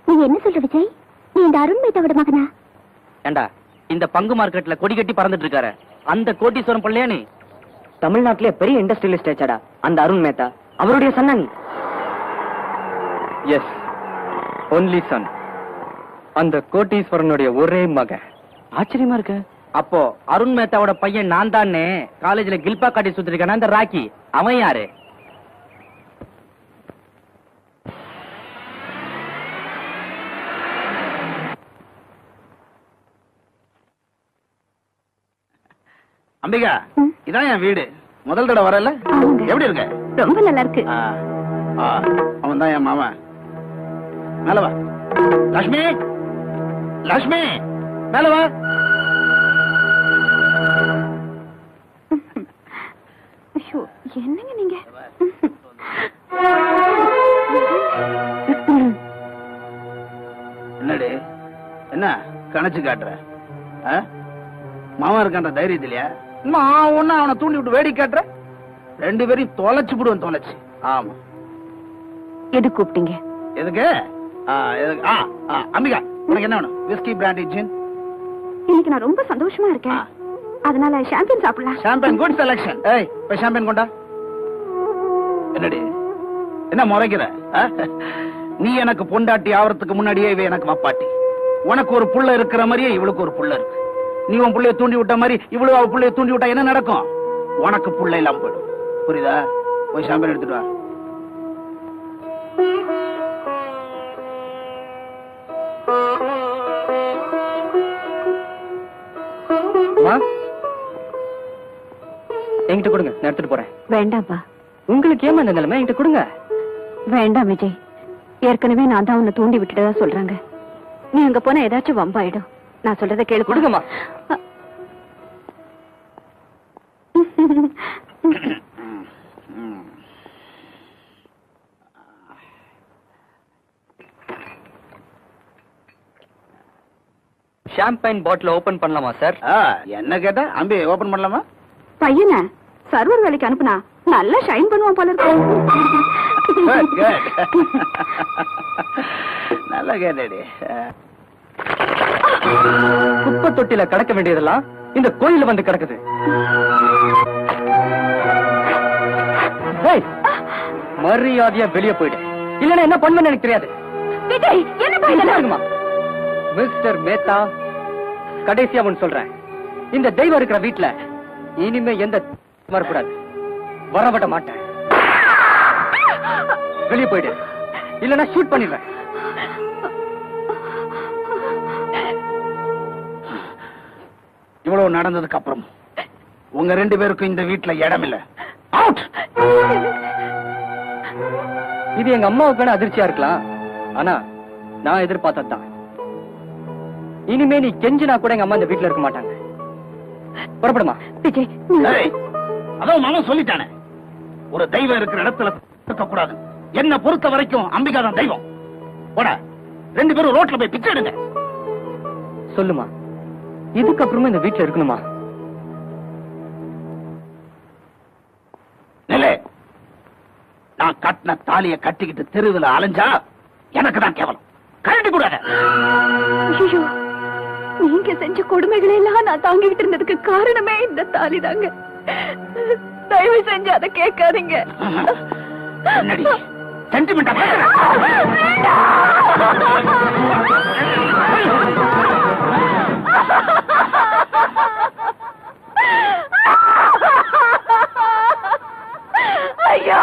நீ என்ன சொல்ற விஜய் நீ இந்த அருண் மேத்தாவோட மகனா ஏண்டா இந்த பங்கு மார்க்கெட்ல கொடி கட்டி பறந்துட்டு இருக்காரு அந்த கோட்டீஸ்வரம் பிள்ளையா நீ தமிழ்நாட்டிலே பெரிய இண்டஸ்ட்ரியலிஸ்ட் ஆச்சாடா அந்த அருண் மேத்தா அவருடைய சன்னா நீ எஸ் ஒன்லி சன் அந்த கோட்டீஸ்வரனுடைய ஒரே மகன் ஆச்சரியமா இருக்கு அப்போ அருண் மேத்தாவோட பையன் நான் தானே காலேஜ்ல கில்பா காட்டி சுத்திருக்கான அந்த ராக்கி அவன் யாரு அம்பிகா இதான் என் வீடு முதல் தடவை வரல ஆமாங்க. எப்படி இருக்க ரொம்ப நல்லா இருக்கு அவன் தான் என் மாமன் மேல வா லட்சுமி லட்சுமி மேல வா ஐயோ, என்னங்க நீங்க என்னடி என்ன கணச்சு காட்டுற ஆ? மாமன் இருக்கான்ற தைரியத்திலயா நான் ஒண்ணு அவனை தூண்டி விட்டு வேடி காட்டுற ரெண்டு பேரையும் தொலைச்சு விடுவேன் தொலைச்சு ஆமா எது கூப்பிட்டீங்க எதுக்கு ஆ, எதுக்கு? ஆ, ஆ, அம்பிகா உனக்கு என்ன வேணும் விஸ்கி பிராண்டி ஜின் இன்னைக்கு நான் ரொம்ப சந்தோஷமா இருக்கேன் ஆ. அதனால ஷாம்பியன் சாப்பிடலாம் ஷாம்பன் குட் செலக்ஷன் ஏய் போய் ஷாம்பன் கொண்டா என்னடி என்ன முறைக்கிற ஆ? நீ எனக்கு பொண்டாட்டி ஆவறதுக்கு முன்னாடியே இவ எனக்கு வப்பாட்டி உனக்கு ஒரு புள்ள இருக்கிற மாதிரியே இவளுக்கு ஒரு புள்ள இருக்கு நீ உன் புள்ளைய தூண்டி விட்ட மாதிரி இவ்வளவு அவ புள்ளைய தூண்டி விட்டா என்ன நடக்கும் உனக்கு புள்ள இல்லாம போயிடும் புரியுதா போய் ஷாம்பன் எடுத்துட்டு வா அம்மா என்கிட்ட கொடுங்க நான் எடுத்துட்டு போறேன் வேண்டாம்ப்பா உங்களுக்கு ஏமா இந்த நிலைமை என்கிட்ட கொடுங்க வேண்டாம் விஜய் ஏற்கனவே நான் தான் உன்னை தூண்டி விட்டுட்டதா சொல்றாங்க நீ அங்க போனா ஏதாச்சும் வம்பாயிடும் நான் சொல்றத கேளு கொடுங்கம்மா. ஷாம்பைன் பாட்டில் ஓபன் பண்ணலாமா சார் ஆ, என்ன கேட்டா அம்பி ஓபன் பண்ணலாமா பையன சர்வர் வேலைக்கு அனுப்புனா நல்லா ஷைன் பண்ணுவான் போல Good, good. இருக்கு நல்லா கேட்டடி குப்பை தொட்டில கிடக்க வேண்டியதெல்லாம் இந்த கோயில்ல வந்து கிடக்குது ஏய், மரியாதையா வெளிய போயிடு இல்லன்னா என்ன பண்ணுவேன்னு எனக்கு தெரியாது விஜய் என்ன இருங்கம்மா. மிஸ்டர் மேத்தா கடைசியா ஒன்னு சொல்றேன் இந்த தெய்வம் இருக்கிற வீட்ல இனிமே எந்த வரக்கூடாது வரவிட மாட்டேன் வெளிய போயிடு இல்லன்னா ஷூட் பண்ணிடுவேன் இவ்வளவு நடந்ததுக்கு அப்புறம் உங்க ரெண்டு பேருக்கும் இந்த வீட்டுல இடம் இல்ல அவுட் இது எங்க அம்மாவுக்கு வேணா அதிர்ச்சியா இருக்கலாம் ஆனா நான் எதிர்பார்த்ததுதான் இனிமே நீ கெஞ்சினா கூட எங்க அம்மா இந்த வீட்ல இருக்க மாட்டாங்க புறப்படுமா விஜய் நீ- அதான் மகன் சொல்லிட்டானே ஒரு தெய்வம் இருக்கிற இடத்துல இருக்க கூடாது என்ன பொறுத்த வரைக்கும் அம்பிகா தான் தெய்வம் போடா ரெண்டு பேரும் ரோட்ல போய் பிச்சை எடுங்க சொல்லுமா இதுக்கப்புறமா இந்த வீட்ல இருக்கணுமா நிலே நான் கட்டின தாலிய கட்டிக்கிட்டு தெருவில் அலைஞ்சா எனக்கு தான் கேவலம் கழட்டி கூடாத ஐயோ நீங்க செஞ்ச கொடுமைகளை எல்லாம் நான் தாங்கிட்டு இருந்ததுக்கு காரணமே இந்த தாலி தாங்க தயவு செஞ்சு அதை கேட்காதீங்க என்னடி சென்டிமெண்டா ஐயோ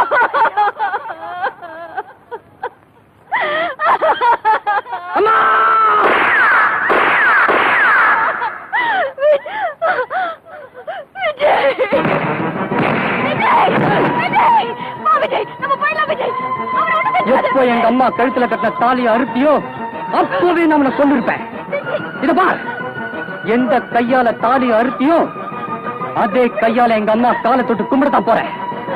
விஜய் விஜய் விஜய் வா விஜய் நம்ம போயிடலாம் விஜய் அவனை ஒண்ணும் செஞ்சிடாத. எப்போ எங்க அம்மா கழுத்துல கட்டின தாலியை அறுத்தியோ அப்பவே நான் அவனை சொல்லிருப்பேன் இத பார் எந்த கையால தாலி அறுத்தியோ அதே கையால எங்க அம்மா காலை தொட்டு கும்பிடத்தான் போறேன்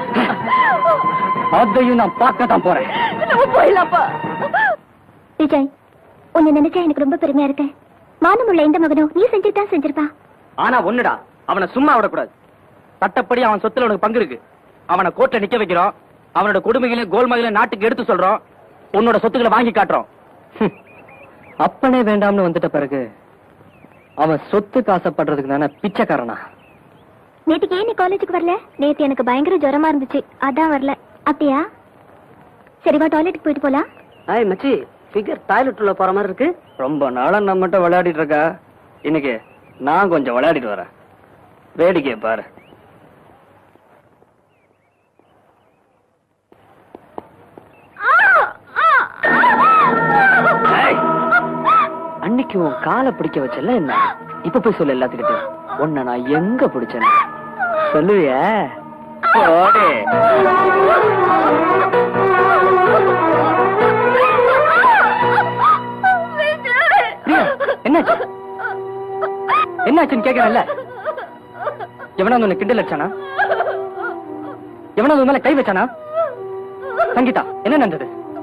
அதையும் நான் பார்க்க தான் போறேன் நம்ம போயிடலாம்ப்பா விஜய் உன்னை நினைச்சா எனக்கு ரொம்ப பெருமையா இருக்கு மானமுள்ள எந்த மகனும் நீ செஞ்சுதான் செஞ்சிருப்பான் ஆனா ஒண்ணுடா அவனை சும்மா விடக்கூடாது சட்டப்படி அவன் சொத்துல உனக்கு பங்கு இருக்கு அவனை கோர்ட்ல நிக்க வைக்கிறோம் அவனோட கொடுமைகளையும் கோல்மைகளையும் நாட்டுக்கு எடுத்து சொல்றோம் உன்னோட சொத்துக்களை வாங்கி காட்டுறோம் ஹம், அப்பனே வேண்டாம்னு வந்துட்ட பிறகு அவன் சொத்துக்கு ஆசைப்படுறதுக்கு தானே பிச்சைக்காரனா நேத்துக்கு ஏன் நீ காலேஜுக்கு வரல நேத்து எனக்கு பயங்கர ஜுரமா இருந்துச்சு அதான் வரல அப்படியா சரிவா டாய்லெட்டுக்கு போயிட்டு போலாம் ஆய் மச்சி ஃபிகர் டாய்லெட் உள்ள போற மாதிரி இருக்கு ரொம்ப நாளா நம்மகிட்ட விளையாடிட்டு இருக்கா இன்னைக்கு நான் கொஞ்சம் விளையாடிட்டு வரேன் வேடிக்கையை பாரு ஏய், அன்னைக்கு உன் காலை பிடிக்க வச்சல என்ன இப்ப போய் சொல்லு எல்லாத்துக்கிட்டையும் உன்னை நான் எங்க பிடிச்சேன்னு சொல்லுவிய போடே பிரியா, என்னாச்சு என்னாச்சுன்னு கேக்குறேன்ல எவனாவது உன்னை கிண்டல் அடிச்சானா எவனாவது உன் மேல கை வச்சானா சங்கீதா என்ன நடந்தது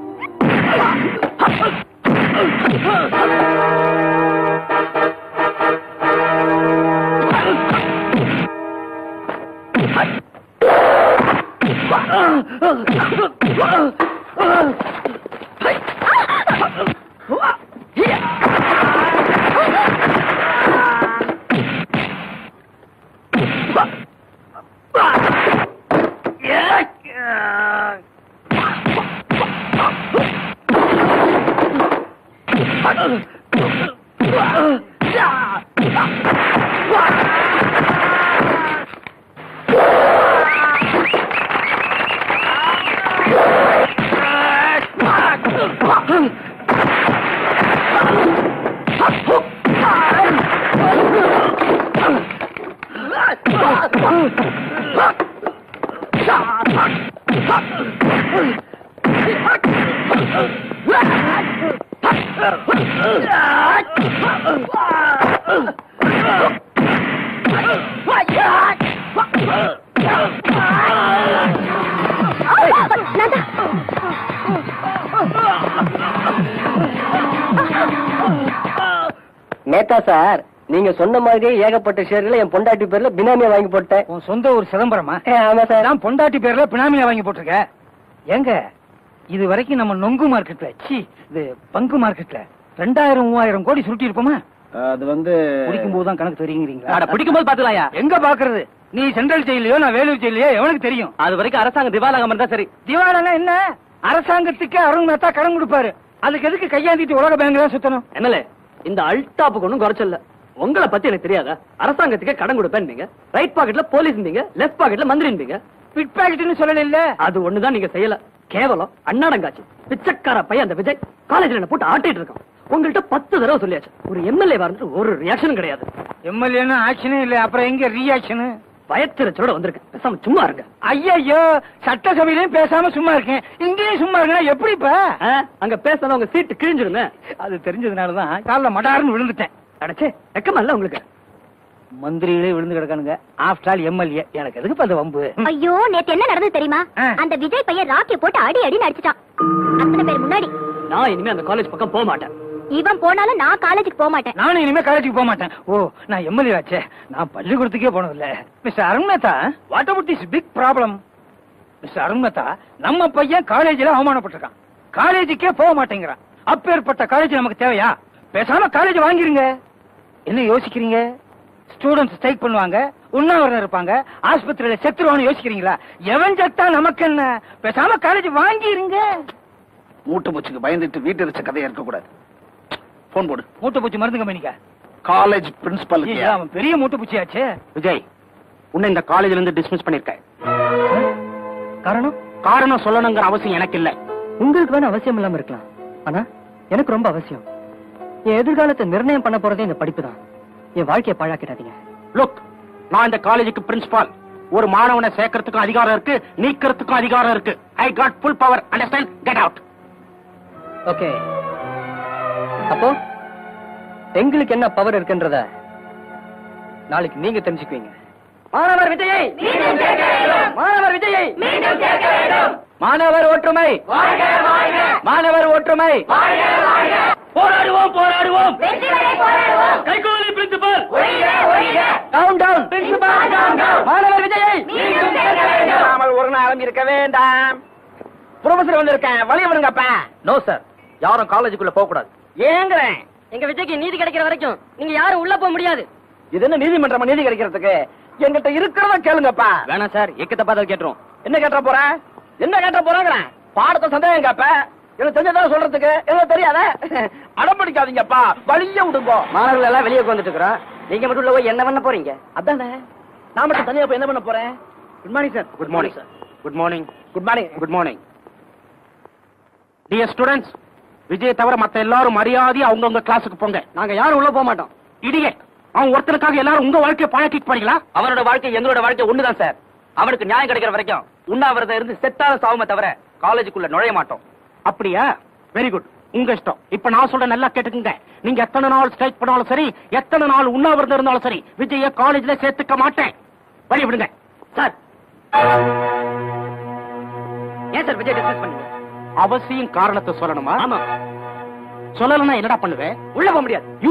மேத்தா சார் நீங்க சொன்ன மாதிரியே ஏகப்பட்ட ஷேர்களை என் பொண்டாட்டி பேர்ல பினாமியா வாங்கி போட்டேன் உன் சொந்த ஒரு சிதம்பரமா ஏ, ஆமா சார் நான் பொண்டாட்டி பேர்ல பினாமியா வாங்கி போட்டிருக்க எங்க இது வரைக்கும் நம்ம நொங்கு மார்க்கெட்ல சி இது பங்கு மார்க்கெட்ல ரெண்டாயிரம் மூவாயிரம் கோடி சுருட்டி இருப்போமா அது வந்து பிடிக்கும் போதுதான் கணக்கு தெரியுங்கிறீங்களா அட, பிடிக்கும்போது பாத்துக்கலாம்யா. எங்க பாக்குறது நீ சென்ட்ரல் ஜெயிலையோ நான் வேலூர் ஜெயிலையோ எவனுக்கு தெரியும் அது வரைக்கும் அரசாங்கம் திவாலாகாம இருந்தா சரி திவாலானா என்ன அரசாங்கத்துக்கு அருண் மேத்தா கடன் கொடுப்பாரு அதுக்கு எதுக்கு கையாந்திட்டு உலக பேங்க் தான் சுத்தணும் என்னலே இந்த அல்டாப்புக்கு ஒன்றும் குறைச்சல உங்களை பத்தி எனக்கு தெரியாதா அரசாங்கத்துக்கே கடன் கொடுப்பேன் ரைட் பாக்கெட்ல போலீஸ் இருந்தீங்க லெஃப்ட் பாக்கெட்ல மந்திரி இருந்தீங்க பிட் பாக்கெட்னு சொல்லல இல்ல அது ஒண்ணுதான் நீங்க செய்யல கேவலம் அண்ணாடங்காச்சு பிச்சைக்கார பையன் அந்த விஜய் காலேஜ்ல என்ன போட்டு ஆட்டிட்டு இருக்கான் உங்கள்கிட்ட பத்து தடவை சொல்லியாச்சு ஒரு எம்எல்ஏ வந்துட்டு ஒரு ரியாக்ஷனும் கிடையாது எம்எல்ஏன்னு ஆக்ஷனே இல்ல அப்புறம் எங்க ரியாக்ஷனு பயத்திரச்சலோட வந்திருக்கேன் பேசாம சும்மா இருங்க ஐயோ சட்டசபையிலயும் பேசாம சும்மா இருக்கேன் இங்கேயும் சும்மா இருக்கேன் எப்படிப்பா ஆ, அங்க பேசாத உங்க சீட்டு கிழிஞ்சிருமே அது தெரிஞ்சதுனாலதான் காலைல மடார்னு விழுந்துட்டேன் அடச்சே வெக்கமா இல்ல உங்களுக்கு மந்திரிகளே விழுந்து கிடக்கானுங்க ஆஃப்டர் ஆல் எம்எல்ஏ எனக்கு எதுக்கு இப்ப அந்த வம்பு ஐயோ நேத்து என்ன நடந்தது தெரியுமா ஆ. அந்த விஜய் பையன் ராக்கி போட்டு அடி அடி நடிச்சிட்டான் அத்தனை பேர் முன்னாடி நான் இனிமே அந்த காலேஜ் பக்கம் போக மாட்டேன் இவன் போனாலும் நான் காலேஜுக்கு போக மாட்டேன் நானும் இனிமே காலேஜுக்கு போக மாட்டேன் ஓ நான் எம்எல்ஏ ஆச்சே நான் பள்ளிக்கூடத்துக்கே போனதில்ல mister Arun Mehta what about this big problem mister Arun Mehta நம்ம பையன் காலேஜ்ல அவமானப்பட்டிருக்கான் காலேஜுக்கே போக மாட்டேங்கிறான் அப்பேற்பட்ட காலேஜ் நமக்கு தேவையா பேசாம காலேஜ் வாங்கிருங்க என்ன யோசிக்கிறீங்க ஸ்டூடெண்ட்ஸ் ஸ்ட்ரைக் பண்ணுவாங்க உண்ணாவிரதம் இருப்பாங்க ஆஸ்பத்திரியில செத்துருவான்னு யோசிக்கிறீங்களா எவன் செத்தா நமக்கு என்ன பேசாம காலேஜ் வாங்கிருங்க மூட்டை பூச்சிக்கு பயந்துட்டு வீட்டு இருச்ச கதையா இருக்க கூடாது போன் போடு மூட்டை பூச்சி மருந்து கம்பெனிக்கா காலேஜ் பிரின்சிபல் ஐயா, அவன் பெரிய மூட்டை பூச்சியாச்சே விஜய் உன்னை இந்த காலேஜ்ல இருந்து டிஸ்மிஸ் பண்ணிருக்கேன் காரணம் காரணம் சொல்லணுங்கிற அவசியம் எனக்கு இல்ல உங்களுக்கு வேணா அவசியம் இல்லாம இருக்கலாம் ஆனா எனக்கு ரொம்ப அவசியம் என் எதிர்காலத்தை நிர்ணயம் பண்ண போறதே இந்த படிப்பு தான் என் வாழ்க்கையை பாழாக்கிடாதீங்க லுக் நான் இந்த காலேஜுக்கு பிரின்சிபால் ஒரு மாணவனை சேர்க்கறதுக்கும் அதிகாரம் இருக்கு நீக்கிறதுக்கும் அதிகாரம் இருக்கு I got full power understand get out okay அப்போ எங்களுக்கு என்ன பவர் இருக்குன்றத நாளைக்கு நீங்க தெரிஞ்சுக்குவீங்க மாணவர் விஜயை மாணவர் விஜயை மாணவர் ஒற்றுமை மாணவர் ஒற்றுமை போராடுவோம் போராடுவோம் கைகூலி பிரின்சிபல் டவுன் டவுன் பிரின்சிபல் மாணவர் விஜயை ஒரு நாளும் இருக்க வேண்டாம் ப்ரொஃபசர் வந்திருக்கேன் வழி விடுங்கப்பா நோ சார் யாரும் காலேஜுக்குள்ள போக கூடாது ஏங்குறேன் எங்க விஜய்க்கு நீதி கிடைக்கிற வரைக்கும் நீங்க யாரும் உள்ள போக முடியாது இது என்ன நீதிமன்றம் நீதி கிடைக்கிறதுக்கு எங்கிட்ட இருக்கிறத கேளுங்கப்பா வேணாம் சார் எக்கத்த பார்த்தா கேட்டுரும் என்ன கேட்ட போற என்ன கேட்ட போறாங்கிறேன் பாடத்தை சந்தேகம் கேப்ப எனக்கு தெரிஞ்சதான் சொல்றதுக்கு எனக்கு தெரியாத அடம் பிடிக்காதீங்கப்பா வழிய விடுங்க மாணவர்கள் எல்லாம் வெளியே உட்காந்துட்டு இருக்கிறோம் நீங்க மட்டும் உள்ள போய் என்ன பண்ண போறீங்க அதானே நான் மட்டும் தனியா போய் என்ன பண்ண போறேன் good morning sir good morning sir good morning good morning good morning dear students Vijay தவிர மத்த எல்லாரும் மரியாதையா அவங்கவங்க கிளாஸுக்கு போங்க நாங்க யாரும் உள்ள போக மாட்டோம் இடியட் அவன் ஒருத்தனுக்காக எல்லாரும் உங்க வாழ்க்கையை பழக்கிட்டு போறீங்களா அவனோட வாழ்க்கை எங்களோட வாழ்க்கை ஒண்ணுதான் சார் அவனுக்கு நியாயம் கிடைக்கிற வரைக்கும் உண்ணாவிரதம் இருந்து செத்தாத சாவுமே தவிர காலேஜுக்குள்ள நுழைய மாட்டோம் அப்படியா வெரி குட் உங்க இஷ்டம் இப்ப நான் சொல்ற நல்லா கேட்டுக்குங்க நீங்க எத்தனை நாள் ஸ்ட்ரைக் பண்ணாலும் சரி எத்தனை நாள் உண்ணாவிரதம் இருந்தாலும் சரி விஜய காலேஜ்ல சேர்த்துக்க மாட்டேன் வழி விடுங்க சார் ஏன் சார் விஜய் டிஸ்கஸ் பண்ணுங்க அவசியம் காரணத்தை சொல்லணுமா ஆமா சொல்லலன்னா என்னடா பண்ணுவேன் உள்ள போக முடியாது யூ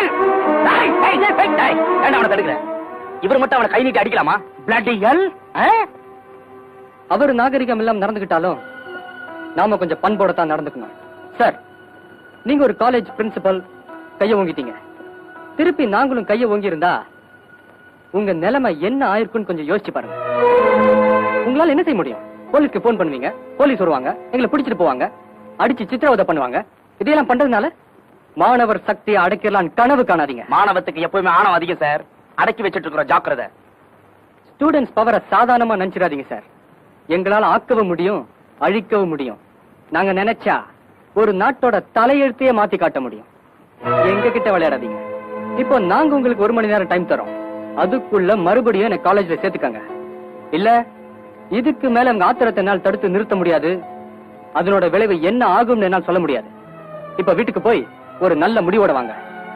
அவனை தடுக்கிறேன் இவர் மட்டும் அவனை கை நீட்டி அடிக்கலாமா பிளட்டி எல் அவர் நாகரிகம் எல்லாம் நடந்துகிட்டாலும் நாம கொஞ்சம் பண்போட தான் நடந்துக்கணும் சார் நீங்க ஒரு காலேஜ் பிரின்சிபல் கைய ஓங்கிட்டீங்க திருப்பி நாங்களும் கைய ஓங்கி இருந்தா உங்க நிலைமை என்ன ஆயிருக்குன்னு கொஞ்சம் யோசிச்சு பாருங்க உங்களால என்ன செய்ய முடியும் போலீஸ்க்கு போன் பண்ணுவீங்க போலீஸ் வருவாங்க எங்களை பிடிச்சிட்டு போவாங்க அடிச்சு சித்திரவதை பண்ணுவாங்க இதையெல்லாம் பண்றதுனால மாணவர் சக்தியை அடைக்கலாம் கனவு காணாதீங்க மாணவத்துக்கு எப்பவுமே ஆணவம் அதிகம் சார் அடக்கி வச்சிட்டு இருக்கிறோம் ஜாக்கிரதை ஸ்டூடெண்ட்ஸ் பவரை சாதாரணமா நினைச்சிடாதீங்க சார் எங்களால ஆக்கவும் முடியும் அழிக்கவும் முடியும் நாங்க நினைச்சா ஒரு நாட்டோட தலையெழுத்தையே மாத்தி காட்ட முடியும் எங்க கிட்ட விளையாடாதீங்க இப்போ நாங்க உங்களுக்கு ஒரு மணி நேரம் டைம் தரோம் அதுக்குள்ள மறுபடியும் என்ன காலேஜ்ல சேர்த்துக்கங்க இல்ல இதுக்கு மேல உங்க ஆத்திரத்தை என்னால் தடுத்து நிறுத்த முடியாது அதனோட விளைவு என்ன ஆகும்னு என்னால் சொல்ல முடியாது இப்ப வீட்டுக்கு போய் ஒரு நல்ல முடிவோட வாங்க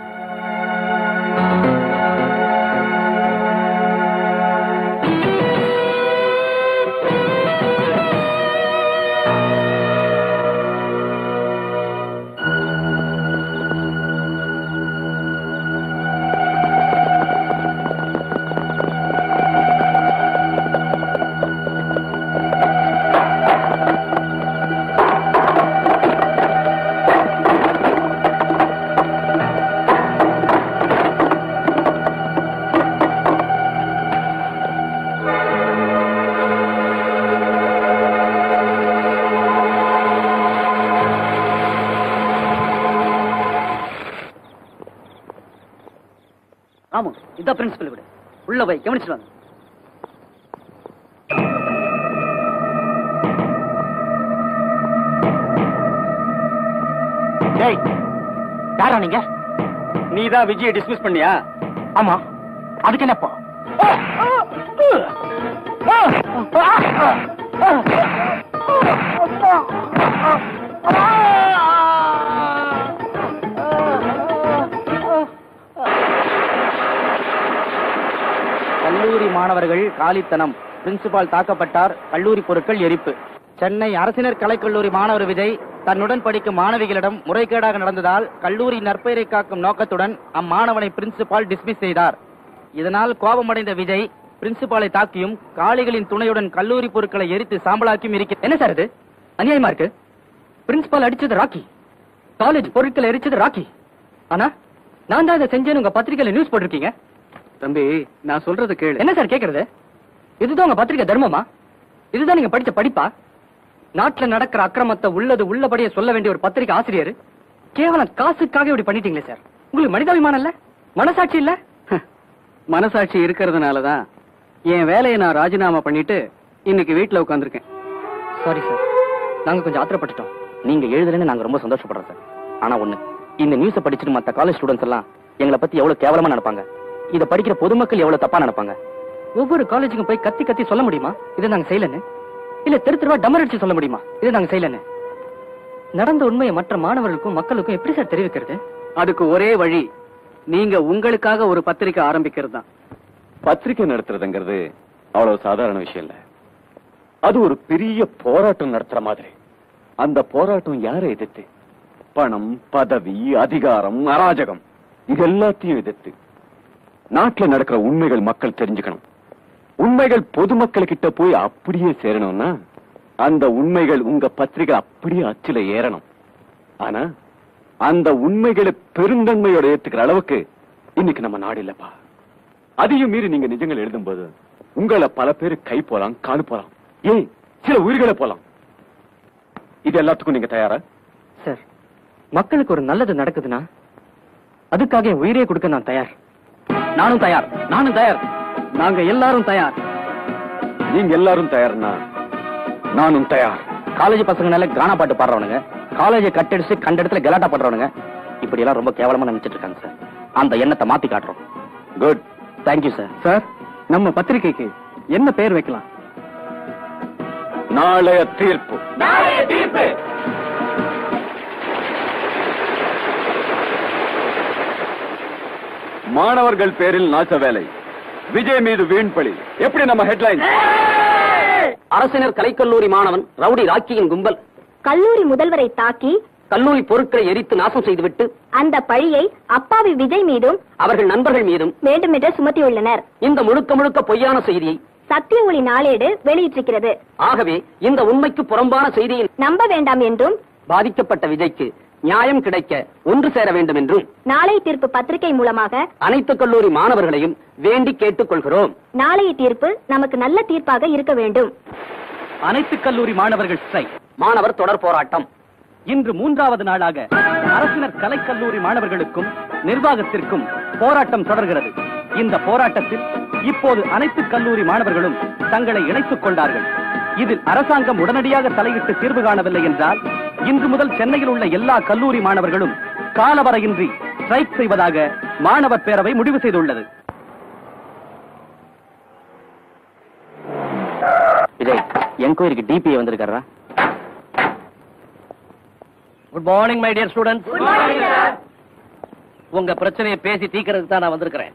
ஆமா இதான் பிரின்சிபல் விடு உள்ள போய் கவனிச்சுட்டு வாங்க டேய் யாரா நீங்க நீதான் விஜயை டிஸ்மிஸ் பண்ணியா ஆமா அதுக்கு என்னப்போ கல்லூரி மாணவர்கள் காலித்தனம் பிரின்சிபால் தாக்கப்பட்டார் கல்லூரி பொருட்கள் எரிப்பு சென்னை அரசினர் கலைக்கல்லூரி மாணவர் விஜய் தன்னுடன் படிக்கும் மாணவிகளிடம் முறைகேடாக நடந்ததால் கல்லூரி நற்பெயரை காக்கும் நோக்கத்துடன் அம்மாணவனை பிரின்சிபால் டிஸ்மிஸ் செய்தார் இதனால் கோபமடைந்த விஜய் பிரின்சிபாலை தாக்கியும் காளிகளின் துணையுடன் கல்லூரி பொருட்களை எரித்து சாம்பலாக்கியும் இருக்கிறார் என்ன சார் இது அநியாயமா இருக்கு பிரின்சிபால் அடிச்சது ராக்கி காலேஜ் பொருட்களை எரிச்சது ராக்கி ஆனா நான் தான் இதை செஞ்சேன்னு உங்க பத்திரிக்கையில நியூஸ் போட்டிருக்கீங்க தம்பி நான் சொல்றது கேளு என்ன சார் கேக்குறது இதுதான் உங்க பத்திரிக்கை தர்மமா இதுதான் நீங்க படிச்ச படிப்பா நாட்டுல நடக்கிற அக்கிரமத்தை உள்ளது உள்ளபடியே சொல்ல வேண்டிய ஒரு பத்திரிக்கை ஆசிரியர் கேவலம் காசுக்காக இப்படி பண்ணிட்டீங்களே சார் உங்களுக்கு மனிதாபிமானம் இல்ல மனசாட்சி இல்ல மனசாட்சி இருக்கிறதுனால தான் என் வேலையை நான் ராஜினாமா பண்ணிட்டு இன்னைக்கு வீட்டுல உட்காந்துருக்கேன் சாரி சார் நாங்க கொஞ்சம் ஆத்திரப்பட்டுட்டோம் நீங்க எழுதலன்னு நாங்க ரொம்ப சந்தோஷப்படுறோம் சார் ஆனா ஒண்ணு இந்த நியூஸ படிச்சுட்டு மத்த காலேஜ் ஸ்டூடெண்ட்ஸ் எல்லாம் எங்களை பத்தி எவ்வளவு கேவலமா நினைப்பாங்க இத படிக்கிற பொதுமக்கள் எவ்வளவு தப்பா நினைப்பாங்க ஒவ்வொரு காலேஜுக்கும் போய் கத்தி கத்தி சொல்ல முடியுமா இதை நாங்க செய்யலன்னு இல்ல தெரு தெருவா டமர் அடிச்சு சொல்ல முடியுமா இதை நாங்க செய்யலன்னு நடந்த உண்மையை மற்ற மாணவர்களுக்கும் மக்களுக்கும் எப்படி சார் தெரிவிக்கிறது அதுக்கு ஒரே வழி நீங்க உங்களுக்காக ஒரு பத்திரிக்கை ஆரம்பிக்கிறது தான் பத்திரிக்கை நடத்துறதுங்கிறது அவ்வளவு சாதாரண விஷயம் இல்ல அது ஒரு பெரிய போராட்டம் நடத்துற மாதிரி அந்த போராட்டம் யாரை எதிர்த்து பணம் பதவி அதிகாரம் அராஜகம் இது எல்லாத்தையும் எதிர்த்து நாட்டுல நடக்கிற உண்மைகள் மக்கள் தெரிஞ்சுக்கணும் உண்மைகள் பொதுமக்கள் கிட்ட போய் அப்படியே சேரணும்னா அந்த உண்மைகள் உங்க பத்திரிகை அப்படியே அச்சுல ஏறணும் ஆனா அந்த உண்மைகளை பெருந்தன்மையோட ஏத்துக்கிற அளவுக்கு இன்னைக்கு நம்ம நாடு இல்லப்பா அதையும் மீறி நீங்க நிஜங்கள் எழுதும்போது உங்களை பல பேர் கை போலாம் காலு போலாம் ஏன் சில உயிர்களை போலாம் இது எல்லாத்துக்கும் நீங்க தயாரா சார் மக்களுக்கு ஒரு நல்லது நடக்குதுன்னா அதுக்காக என் உயிரே கொடுக்க நான் தயார் நானும் தயார் நானும் தயார் நாங்க எல்லாரும் தயார் நீங்க எல்லாரும் தயார்னா நானும் தயார் காலேஜ் பசங்கனால கானா பாட்டு பாடுறவனுங்க காலேஜை கட்டடிச்சு கண்ட இடத்துல கலாட்டா பண்றவனுங்க இப்படி எல்லாம் ரொம்ப கேவலமா நினைச்சிட்டு இருக்காங்க சார் அந்த எண்ணத்தை மாத்தி காட்டுறோம் குட் தேங்க்யூ சார் சார் நம்ம பத்திரிகைக்கு என்ன பேர் வைக்கலாம் நாளைய தீர்ப்பு மாணவர்கள் பேரில் நாச வேலை விஜய் மீது வீண்பழி எப்படி நம்ம ஹெட்லைன் அரசினர் கலைக்கல்லூரி மாணவன் ரவுடி ராக்கியின் கும்பல் கல்லூரி முதல்வரை தாக்கி கல்லூரி பொருட்களை எரித்து நாசம் செய்துவிட்டு அந்த பழியை அப்பாவி விஜய் மீதும் அவர்கள் நண்பர்கள் மீதும் வேண்டுமென்றே சுமத்தியுள்ளனர் இந்த முழுக்க முழுக்க பொய்யான செய்தியை சத்திய ஒளி நாளேடு வெளியிட்டிருக்கிறது ஆகவே இந்த உண்மைக்கு புறம்பான செய்தியில் நம்ப வேண்டாம் என்றும் பாதிக்கப்பட்ட விஜய்க்கு நியாயம் கிடைக்க ஒன்று சேர வேண்டும் என்றும் நாளை தீர்ப்பு பத்திரிகை மூலமாக அனைத்து கல்லூரி மாணவர்களையும் வேண்டி கேட்டுக் கொள்கிறோம் நாளைய தீர்ப்பு நமக்கு நல்ல தீர்ப்பாக இருக்க வேண்டும் அனைத்து கல்லூரி மாணவர்கள் ஸ்ட்ரைக் மாணவர் தொடர் போராட்டம் இன்று மூன்றாவது நாளாக அரசினர் கலைக்கல்லூரி மாணவர்களுக்கும் நிர்வாகத்திற்கும் போராட்டம் தொடர்கிறது இந்த போராட்டத்தில் இப்போது அனைத்து கல்லூரி மாணவர்களும் தங்களை இணைத்துக் கொண்டார்கள் இதில் அரசாங்கம் உடனடியாக தலையிட்டு தீர்வு காணவில்லை என்றால் இன்று முதல் சென்னையில் உள்ள எல்லா கல்லூரி மாணவர்களும் காலவரையின்றி ஸ்ட்ரைக் செய்வதாக மாணவர் பேரவை முடிவு செய்துள்ளது விஜய் என்கொயரிக்கு டிபிஏ வந்திருக்காரா good morning my dear students உங்க பிரச்சனையை பேசி தீக்கிறதுக்கு தான் நான் வந்திருக்கிறேன்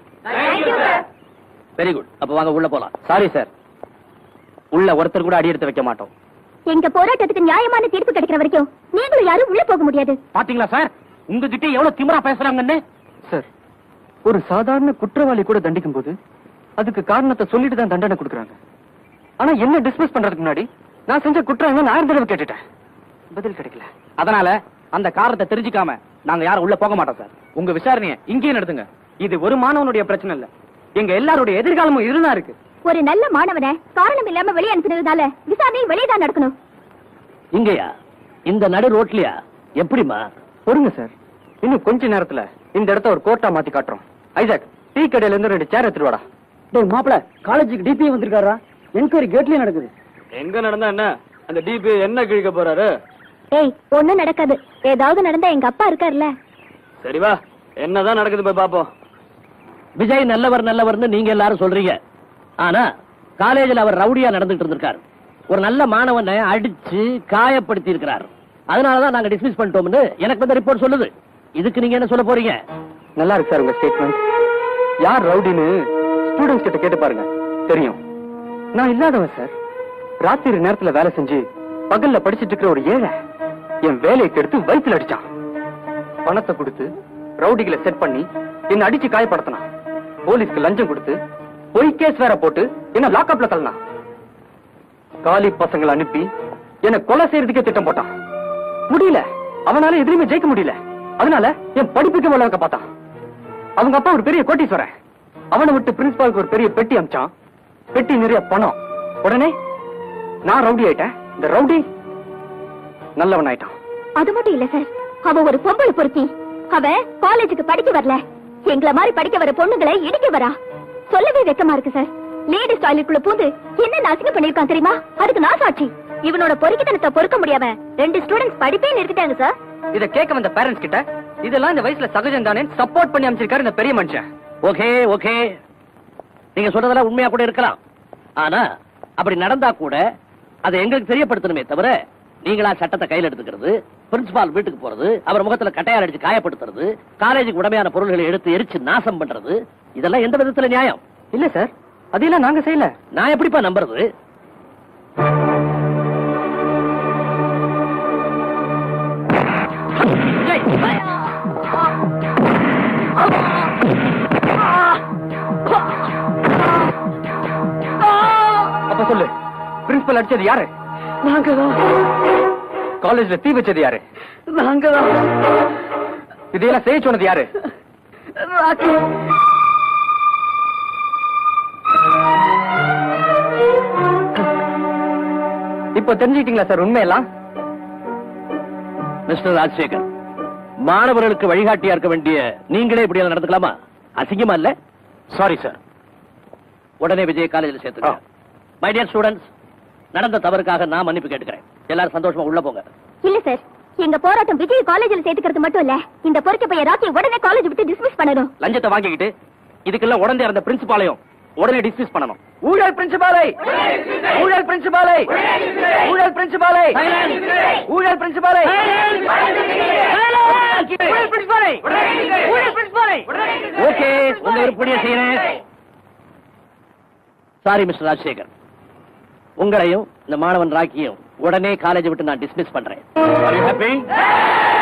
வெரி குட் அப்ப வாங்க உள்ள போலாம் சாரி சார் உள்ள ஒருத்தர் கூட அடி எடுத்து வைக்க மாட்டோம் எங்க போராட்டத்துக்கு நியாயமான தீர்ப்பு கிடைக்கிற வரைக்கும் நீங்களும் யாரும் உள்ள போக முடியாது பாத்தீங்களா சார் உங்ககிட்ட எவ்வளவு திமிரா பேசுறாங்கன்னு சார் ஒரு சாதாரண குற்றவாளி கூட தண்டிக்கும் போது அதுக்கு காரணத்தை சொல்லிட்டு தான் தண்டனை கொடுக்குறாங்க ஆனா என்ன டிஸ்மிஸ் பண்றதுக்கு முன்னாடி நான் செஞ்ச குற்றம் என்ன ஆயிரம் தடவை கேட்டுட்டேன் பதில் கிடைக்கல அதனால அந்த காரணத்தை தெரிஞ்சுக்காம நாங்க யாரும் உள்ள போக மாட்டோம் சார் உங்க விசாரணைய இங்கேயே நடத்துங்க இது ஒரு மாணவனுடைய பிரச்சனை இல்ல எங்க எல்லாருடைய எதிர்காலமும் இதுதான் இருக்கு ஒரு நல்ல மாணவனை காரணம் இல்லாம வெளியே அனுப்பினதால விசாரணை வெளியே தான் நடக்கணும் இங்கயா இந்த நடு ரோட்லயா எப்படிமா பொறுங்க சார் இன்னும் கொஞ்ச நேரத்துல இந்த இடத்த ஒரு கோர்ட்டா மாத்தி காட்டுறோம் ஐசாக் டீ கடையில இருந்து ரெண்டு சேர் எடுத்துட்டு வாடா டேய் மாப்பிள காலேஜுக்கு டிபி வந்திருக்காரா என்கொயரி கேட்லயே நடக்குது எங்க நடந்தா என்ன அந்த டிபி என்ன கிழிக்க போறாரு ஏய் ஒண்ணும் நடக்காது ஏதாவது நடந்தா எங்க அப்பா இருக்காருல்ல சரி வா என்னதான் நடக்குது போய் பாப்போம் விஜய் நல்லவர் நல்லவர்னு நீங்க எல்லாரும் சொல்றீங்க ஆனா காலேஜில் அவர் ரவுடியா நடந்துட்டு இருந்திருக்காரு ஒரு நல்ல மாணவனை அடிச்சு காயப்படுத்தி இருக்கிறார் அதனாலதான் நாங்க டிஸ்மிஸ் பண்ணிட்டோம்னு எனக்கு வந்து ரிப்போர்ட் சொல்லுது இதுக்கு நீங்க என்ன சொல்ல போறீங்க நல்லா இருக்கு சார் உங்க ஸ்டேட்மெண்ட் யார் ரவுடின்னு ஸ்டூடெண்ட்ஸ் கிட்ட கேட்டு பாருங்க தெரியும் நான் இல்லாதவன் சார் ராத்திரி நேரத்துல வேலை செஞ்சு பகல்ல படிச்சிட்டு இருக்கிற ஒரு ஏழை என் வேலையை கெடுத்து வயித்துல அடிச்சான் பணத்தை கொடுத்து ரவுடிகளை செட் பண்ணி என்ன அடிச்சு காயப்படுத்தினான் போலீஸ்க்கு லஞ்சம் கொடுத்து பொய் கேஸ் வேற போட்டு என்ன லாக்அப்ல தள்ளினான் காலி பசங்களை அனுப்பி என்ன கொலை செய்யறதுக்கே திட்டம் போட்டான் முடியல அவனால எதுலயுமே ஜெயிக்க முடியல அதனால என் படிப்புக்கு வளர்க்க பார்த்தான் அவங்க அப்பா ஒரு பெரிய கோட்டீஸ்வரன் அவனை விட்டு பிரின்சிபாலுக்கு ஒரு பெரிய பெட்டி அமிச்சான் பெட்டி நிறைய பணம் உடனே நான் ரவுடி ஆயிட்டேன் இந்த ரவுடி நல்லவன் ஆயிட்டான் அது மட்டும் இல்ல சார் அவ ஒரு பொம்பளை பொறுக்கி அவ காலேஜுக்கு படிக்க வரல எங்கள மாதிரி படிக்க வர பொண்ணுங்களை இடிக்க வரா சொல்லவே வெக்கமா இருக்கு சார் லேடிஸ் டாய்லெட்டுக்குள்ள பூந்து என்ன நாசிங்க பண்ணிருக்கான் தெரியுமா அதுக்கு நான் சாட்சி இவனோட பொறுக்கித்தனத்தை பொறுக்க முடியாம ரெண்டு ஸ்டூடெண்ட்ஸ் படிப்பே நிறுத்திட்டாங்க சார் இத கேட்க வந்த பேரண்ட்ஸ் கிட்ட இதெல்லாம் இந்த வயசுல சகஜம் தானே சப்போர்ட் பண்ணி அமைச்சிருக்காரு இந்த பெரிய மனுஷன் ஓகே ஓகே நீங்க சொல்றதெல்லாம் உண்மையா கூட இருக்கலாம் ஆனா அப்படி நடந்தா கூட அதை எங்களுக்கு தெரியப்படுத்தணுமே தவிர நீங்களா சட்டத்தை கையில எடுத்துக்கிறது பிரின்சிபால் வீட்டுக்கு போறது அவர் முகத்துல கட்டையார் அடிச்சு காயப்படுத்துறது காலேஜுக்கு உடமையான பொருள்களை எடுத்து எரிச்சு நாசம் பண்றது இதெல்லாம் எந்த விதத்துல நியாயம் இல்ல சார் அதையெல்லாம் நாங்க செய்யல நான் எப்படிப்பா நம்புறது அப்ப சொல்லு பிரின்சிபல் அடிச்சது யாரு நாங்க காலேஜ்ல தீ வச்சது யாரு நாங்க இதையெல்லாம் செய்ய சொன்னது யாரு ராக்கி இப்போ தெரிஞ்சுக்கிட்டீங்களா சார் உண்மையெல்லாம் மிஸ்டர் ராஜசேகர் மாணவர்களுக்கு வழிகாட்டியா இருக்க வேண்டிய நீங்களே இப்படி எல்லாம் நடந்துக்கலாமா அசிங்கமா இல்ல சாரி சார் உடனே விஜய் காலேஜில் சேர்த்துங்க மை டியர் ஸ்டூடெண்ட்ஸ் நடந்த தவறுக்காக நான் மன்னிப்பு கேட்டுக்கிறேன் எல்லாரும் சந்தோஷமா உள்ள போங்க இல்ல சார் எங்க போராட்டம் விஜய் காலேஜ்ல சேர்த்துக்கிறது மட்டும் இல்ல இந்த பொறுக்க பையன் ராக்கி உடனே காலேஜ் விட்டு டிஸ்மிஸ் பண்ணணும் லஞ்சத்தை வாங்கிக்கிட்டு இதுக்கெல்லாம் உடனே இருந்த பிரின்சிபாலையும் உடனே டிஸ்மிஸ் பண்ணணும் ஊழல் பிரின்சிபாலை ஊழல் பிரின்சிபாலை ஊழல் பிரின்சிபாலை ஊழல் பிரின்சிபாலை ஊழல் பிரின்சிபாலை ஊழல் பிரின்சிபாலை ஓகே உங்க விருப்படியே செய்யறேன் சாரி மிஸ்டர் ராஜசேகர் உங்களையும் இந்த மாணவன் ராக்கியும் உடனே காலேஜ் விட்டு நான் டிஸ்மிஸ் பண்றேன் Are you happy?